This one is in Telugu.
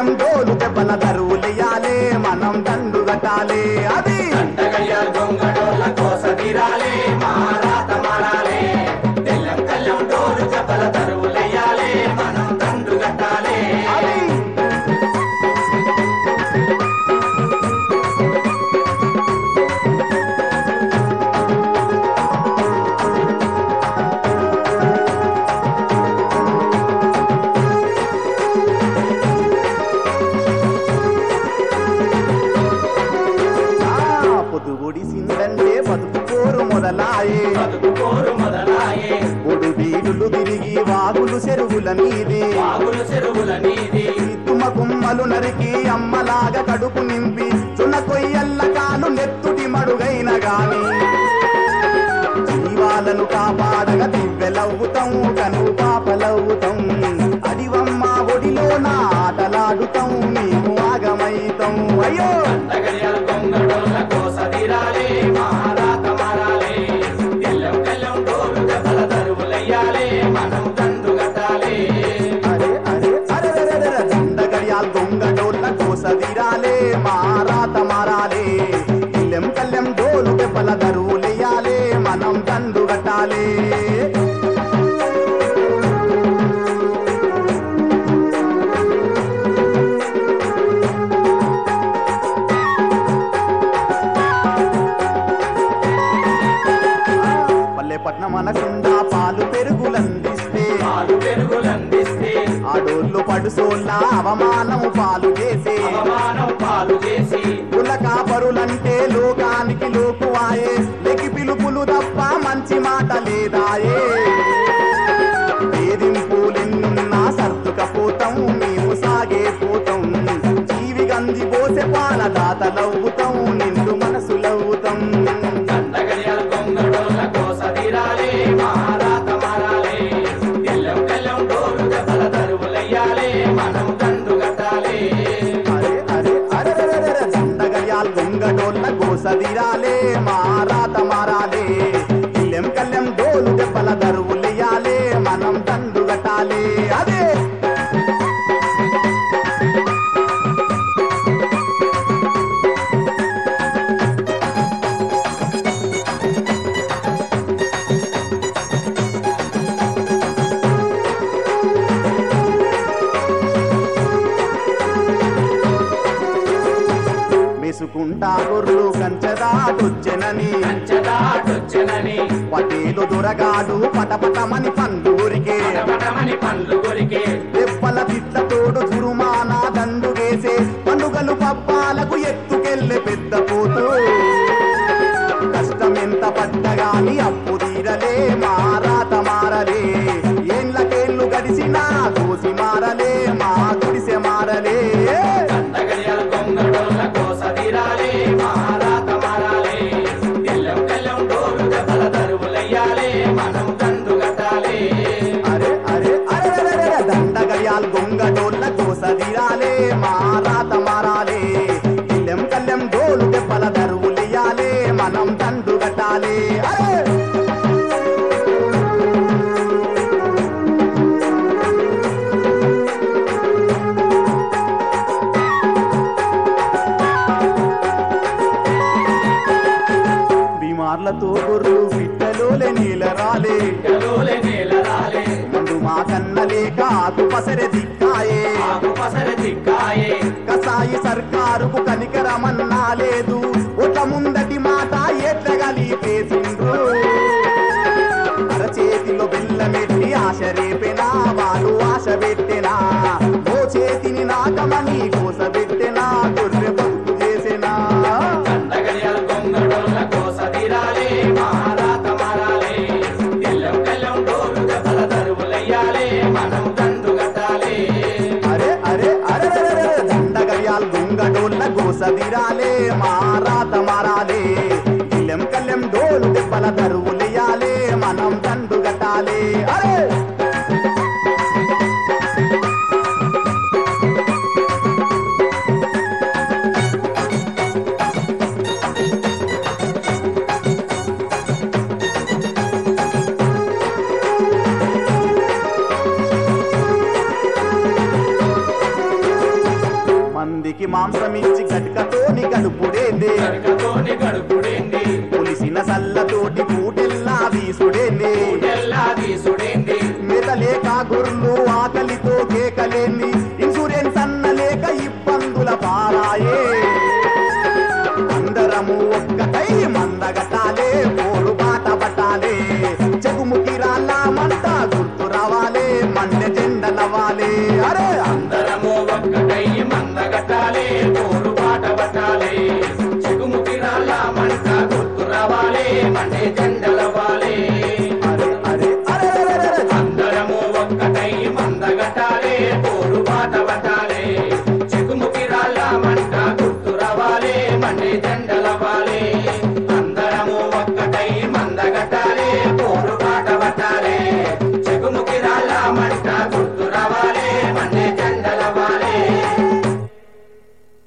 కళ్యం డోలు దెబ్బల దరువులెయ్యాలే మనం దండు కట్టాలే అది దండగయ్యాలు దొంగడోళ్ళ కోస తీరాలే మారాత మారాలే తెల్లం కల్లం డోలు చెప్పల తరువులెయ్యాలే మనం దండు కట్టాలే అది ఆ, పొదుగుడి సిందంటే బతుకు కోరు మొదలాయే బతుకు కోరు మొదలాయే ఒడు బీడులు తిరిగి వాగులు చెరువుల నీది వాగులు చెరువుల నీది తుమ్మ కుమ్మలు నరికి అమ్మలాగా కడుపు నింపి చున్న కొయ్యల్ల కాలు నెత్తుటి మడుగైన గాని జీవాలను కాపాడగా దివ్వెలవుతాం కను పాపలవుతాం అడివమ్మ ఒడిలో నా ఆటలాడుతాం మేము ఆగమైతాం అయ్యో దండగయ్యాలు దొంగడోళ్ళ కోస తీరాలే మారాత మారాలే తెల్లం కల్లం డోలు చెప్పల తరువులెయ్యాలే మనం దండు కట్టాలే అరే అరే అరే అరే అరే అరే దండగడియాల్ దొంగ డోళ్ళ కోసదిరాలే మారాత మారాలే ఇల్లెం కల్లెం డోలు దెబ్బల దరువులెయ్యాలే మనం దండు కట్టాలే పల్లెపట్నం అనకుండా పాలు పెరుగులందిస్తే పాలు పెరుగులందిస్తే ఆడోళ్ళు పడుసోళ్ళ అవమానము పాలు చేసే అవమానం పాలు చేసి కుల కాపరులంటే లోకానికి లోకువాయే లెకి పిలుపులు తప్ప మంచి మాట లేదాయే వేధింపులెన్నున్నా సర్దుకపోతాం మేము సాగే పోతాం జీవి గంది పోసే పాల దాతలవుతాం నిండు మనసులవుతాం దండగడియాలు దొంగడోళ్ళ కోస తీరాలే మారాత మారాలే తెల్లం కల్లం డోలు దెబ్బల తరువులెయ్యాలే మనం దండు కట్టాలే అరే అరే అరే అరే అరే అరే దండగయాల్ దొంగడోళ్ళ గోసదిరాలే మారాత మారాలే ఇల్లెం కల్లెం డోలు దెబ్బల దరువులెయ్యాలే మనం దండు కట్టాలే అదే మెసుకుంటా గొర్రెలు కంచెదాటొచ్చెనని కంచదాటొచ్చనని పటేలు దొరగాడు పటపటమని పండూరికే పటపటమని పండ్లు కొరికే దెబ్బల తిట్ల తోడు చురుమానా దండు వేసే పండుగలు పబ్బాలకు ఎత్తుకెళ్ళే పెద్ద పోతూ కష్టమెంత పడ్డగాని అప్పు తీరలే మారాత మారలే ఏండ్లకేళ్ళు గడిచినా కోసి మారలే మా గుడిసె మారలే దండగడియాలు దొంగడోళ్ళ కోస తీరాలే మారాత మారాలే తెల్లం కల్లం డోలు దెబ్బల తరువులెయ్యాలే మనం దండు కట్టాలే అరే అరే అరే అరే అరే అరే దండగయాల్ గొంగ డోళ్ళ కోసదిరాలే మారాత మారాలే ఇల్లెం కల్లెం డోలు దెబ్బల దరువులియాలే మనం దండు కట్టాలే అరే బీమార్లతో గొర్రెలు పిట్టలోలే నీల రాలే కలోలే నేల రాలే ముందు మా కన్న లేక ఆకు పసరె దిక్కాయే ఆకు పసర దిక్కాయే కసాయి సర్కారుకు కనికరమన్నా లేదు ఒక ముందటి మాట ఎట్లగలి పేసిండ్రు అరచేతిలో బెల్లమెట్టి ఆశ రేపెనా వాళ్ళు ఆశ పెట్టెనా ఓ చేతిని నాకమని కోస పెట్టెనా గొర్రె బతుకు చేసెనా దండగడియాలు దొంగడోళ్ళ కోస తీరాలే మారాత మారాలే తెల్లం కల్లం డోలు దెబ్బల తరువులెయ్యాలే మనం దండు కట్టాలే అరే అరే అరే అరే అరే అరే దండగయాల్ గుంగడోళ్ళ గోసదిరాలే మారాత మారాలే ఇల్లెం కల్లెం డోలు దెబ్బల దరువులియాలే మనం దండు కట్టాలే అరే మందికి మాంసమిచ్చి గట్కతోని గడుపుడేంది కడకతోని గడుపుడేంది పులిసిన సల్లతోటి పూటెల్లా వీసుడేంది ఎల్లా తీసుడేంది మెదలేక గొర్రెలు ఆకలితో కేకలేంది ఇన్సూరెన్స్ అన్న లేక ఇబ్బందుల పారాయే అందరము ఒక్కటై మందగటాలే పోరు బాట పట్టాలే చెగుముకి రాళ్ళ మంట గుర్తు రావాలే మన్నె జెండ నవ్వాలే అరే అందరము ఒక్కటై మందగట్టాలే పోరు పాట పట్టాలే చెగుముకి రాళ్ళ మంట గుర్తు రావాలే మండే జెండ